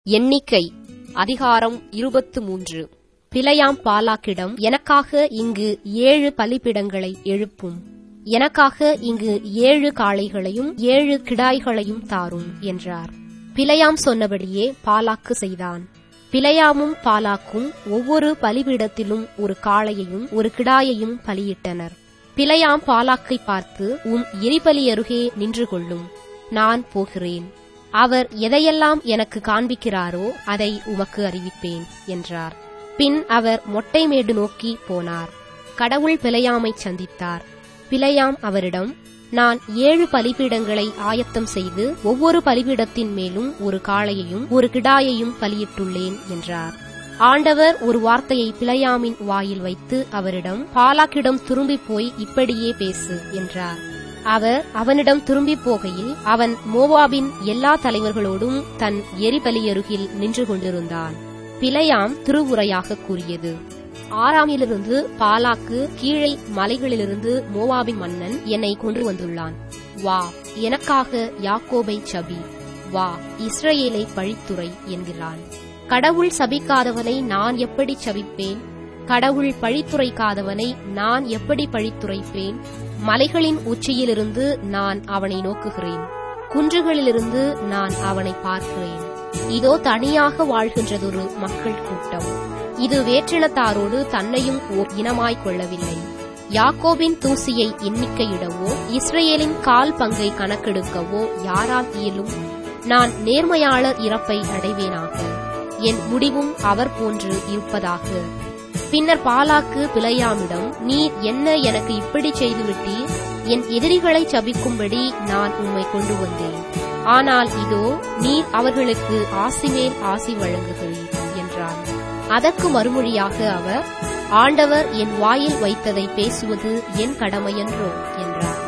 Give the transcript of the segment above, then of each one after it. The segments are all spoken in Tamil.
எண்ணிக்கை அதிகாரம் இருபத்து மூன்று பிழையாம் பாலாக்கிடம் எனக்காக இங்கு ஏழு பலிபிடங்களை எழுப்பும் எனக்காக இங்கு ஏழு காளைகளையும் ஏழு கிடாய்களையும் தாரும் என்றார் பிழையாம் சொன்னபடியே பாலாக்கு செய்தான் பிழையாமும் பாலாக்கும் ஒவ்வொரு பலிபீடத்திலும் ஒரு காளையையும் ஒரு கிடாயையும் பலியிட்டனர் பிழையாம் பாலாக்கை பார்த்து உம் எரிபலி அருகே நின்று கொள்ளும் நான் போகிறேன் அவர் எதையெல்லாம் எனக்கு காண்பிக்கிறாரோ அதை உமக்கு அறிவிப்பேன் என்றார் பின் அவர் மொட்டைமேடு நோக்கி போனார் கடவுள் பிழையாமைச் சந்தித்தார் பிழையாம் அவரிடம் நான் ஏழு பலிபீடங்களை ஆயத்தம் செய்து ஒவ்வொரு பலிபீடத்தின் மேலும் ஒரு காளையையும் ஒரு கிடாயையும் பலியிட்டுள்ளேன் என்றார் ஆண்டவர் ஒரு வார்த்தையை பிழையாமின் வாயில் வைத்து அவரிடம் பாலாக்கிடம் திரும்பி போய் இப்படியே பேசு என்றார் அவர் அவனிடம் திரும்பி போகையில் அவன் மோவாபின் எல்லா தலைவர்களோடும் தன் எரிபலியருகில் நின்று கொண்டிருந்தான் பிழையாம் திருவுரையாக கூறியது ஆறாமிலிருந்து பாலாக்கு கீழே மலைகளிலிருந்து மோவாபின் மன்னன் என்னை கொண்டு வந்துள்ளான் வா எனக்காக யாக்கோபை சபி வா இஸ்ரேலை பழித்துறை என்கிறான் கடவுள் சபிக்காதவனை நான் எப்படி சபிப்பேன் கடவுள் பழித்துரைக்காதவனை நான் எப்படி பழித்துரைப்பேன் மலைகளின் உச்சியிலிருந்து நான் அவனை நோக்குகிறேன் குன்றுகளிலிருந்து நான் அவனை பார்க்கிறேன் இதோ தனியாக வாழ்கின்றதொரு மக்கள் கூட்டம் இது வேற்றினத்தாரோடு தன்னையும் ஓர் இனமாய்க் கொள்ளவில்லை யாக்கோபின் தூசியை எண்ணிக்கையிடவோ இஸ்ரேலின் கால் பங்கை கணக்கெடுக்கவோ யாரால் இயலும் நான் நேர்மையாளர் இறப்பை அடைவேனாக என் முடிவும் அவர் போன்று இருப்பதாக பின்னர் பாலாக்கு பிழையாமிடம் நீர் என்ன எனக்கு இப்படி செய்துவிட்டீர் என் எதிரிகளை சபிக்கும்படி நான் உம்மை கொண்டு வந்தேன் ஆனால் இதோ நீர் அவர்களுக்கு ஆசி மேல் ஆசி வழங்குகிறீர் என்றார் அதற்கு மறுமொழியாக அவர் ஆண்டவர் என் வாயில் வைத்ததை பேசுவது என் கடமையன்றோ என்றார்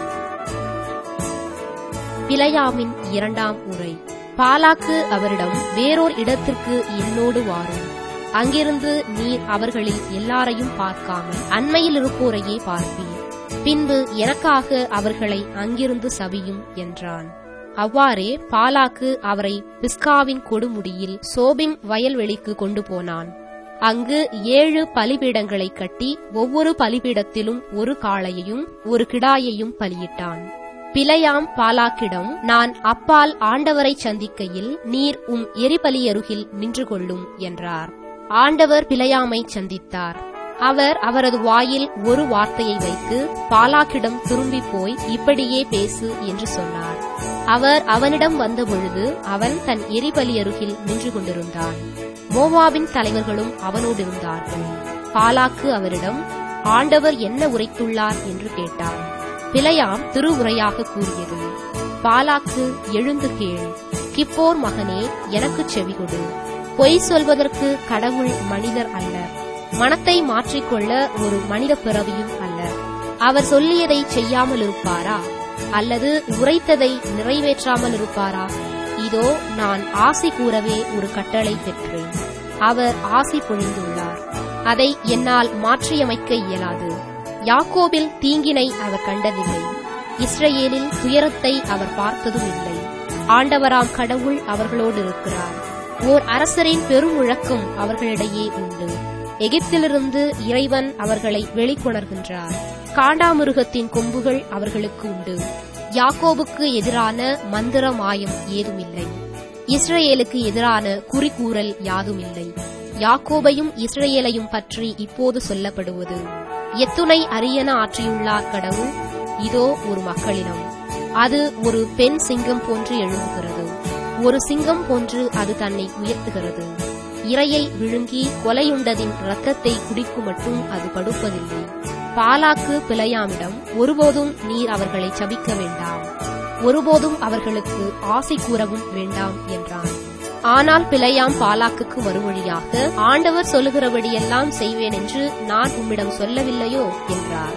பிழையாமின் இரண்டாம் உரை பாலாக்கு அவரிடம் வேறோர் இடத்திற்கு என்னோடு வாரும் அங்கிருந்து நீர் அவர்களில் எல்லாரையும் பார்க்காமல் அண்மையில் இருப்போரையே பார்ப்பீர் பின்பு எனக்காக அவர்களை அங்கிருந்து சவியும் என்றான் அவ்வாறே பாலாக்கு அவரை பிஸ்காவின் கொடுமுடியில் சோபின் வயல்வெளிக்கு கொண்டு போனான் அங்கு ஏழு பலிபீடங்களை கட்டி ஒவ்வொரு பலிபீடத்திலும் ஒரு காளையையும் ஒரு கிடாயையும் பலியிட்டான் பிழையாம் பாலாக்கிடம் நான் அப்பால் ஆண்டவரை சந்திக்கையில் நீர் உம் எரிபலியருகில் நின்று கொள்ளும் என்றார் ஆண்டவர் பிழையாமை சந்தித்தார் அவர் அவரது வாயில் ஒரு வார்த்தையை வைத்து பாலாக்கிடம் திரும்பி போய் இப்படியே பேசு என்று சொன்னார் அவர் அவனிடம் வந்தபொழுது அவன் தன் எரிபலி அருகில் நின்று கொண்டிருந்தான் மோவாபின் தலைவர்களும் அவனோடிருந்தார்கள் பாலாக்கு அவரிடம் ஆண்டவர் என்ன உரைத்துள்ளார் என்று கேட்டார் பிழையாம் திருவுரையாக கூறியது பாலாக்கு எழுந்து கேள் கிப்போர் மகனே எனக்குச் செவிகொடு பொய் சொல்வதற்கு கடவுள் மனிதர் அல்ல மனத்தை மாற்றிக்கொள்ள ஒரு மனித பிறவியும் அல்ல அவர் சொல்லியதை செய்யாமல் இருப்பாரா அல்லது உரைத்ததை நிறைவேற்றாமல் இருப்பாரா இதோ நான் ஆசி கூறவே ஒரு கட்டளை பெற்றேன் அவர் ஆசி பொழிந்துள்ளார் அதை என்னால் மாற்றியமைக்க இயலாது யாக்கோபில் தீங்கினை அவர் கண்டதில்லை இஸ்ரேலில் துயரத்தை அவர் பார்த்ததும் இல்லை ஆண்டவராம் கடவுள் அவர்களோடு இருக்கிறார் ஓர் அரசரின் பெருமுழக்கம் அவர்களிடையே உண்டு எகிப்திலிருந்து இறைவன் அவர்களை வெளிக்கொணர்கின்றார் காண்டாமிருகத்தின் கொம்புகள் அவர்களுக்கு உண்டு யாக்கோபுக்கு எதிரான மந்திர மாயம் ஏதுமில்லை இஸ்ரேலுக்கு எதிரான குறிக்கூறல் யாதுமில்லை யாக்கோபையும் இஸ்ரேலையும் பற்றி இப்போது சொல்லப்படுவது எத்துணை அரியன ஆற்றியுள்ளார் கடவுள் இதோ ஒரு மக்களிடம் அது ஒரு பெண் சிங்கம் போன்று எழும்புகிறது ஒரு சிங்கம் போன்று அது தன்னை உயர்த்துகிறது இரையை விழுங்கி கொலையுண்டதின் இரத்தத்தை குடிக்கும் மட்டும் அது படுப்பதில்லை பாலாக்கு பிழையாமிடம் ஒருபோதும் நீர் அவர்களை சபிக்க வேண்டாம் ஒருபோதும் அவர்களுக்கு ஆசை கூறவும் வேண்டாம் என்றான் ஆனால் பிழையாம் பாலாக்குக்கு மறுமொழியாக ஆண்டவர் சொல்லுகிறபடியெல்லாம் செய்வேன் என்று நான் உம்மிடம் சொல்லவில்லையோ என்றார்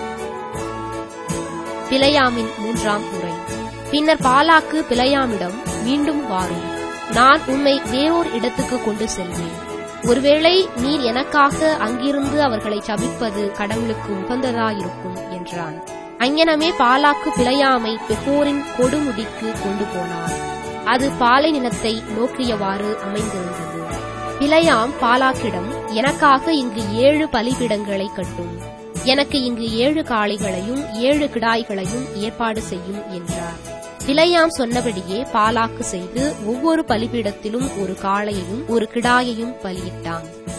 பிழையாமின் மூன்றாம் உரை பின்னர் பாலாக்கு பிழையாமிடம் மீண்டும் வாரும் நான் உம்மை வேறோர் இடத்துக்கு கொண்டு செல்வேன் ஒருவேளை நீர் எனக்காக அங்கிருந்து அவர்களை சபிப்பது கடவுளுக்கு உகந்ததாயிருக்கும் என்றான் அங்ஙனமே பாலாக்கு பிழையாமை பெகோரின் கொடுமுடிக்கு கொண்டு போனார் அது பாலை நிலத்தை நோக்கியவாறு அமைந்திருந்தது பிலையாம் பாலாக்கிடம் எனக்காக இங்கு ஏழு பலிபீடங்களை கட்டும் எனக்கு இங்கு ஏழு காளைகளையும் ஏழு கிடாய்களையும் ஏற்பாடு செய்யும் என்றார் பிலையாம் சொன்னபடியே பாலாக்கு செய்து ஒவ்வொரு பலிபீடத்திலும் ஒரு காளையையும் ஒரு கிடாயையும் பலியிட்டான்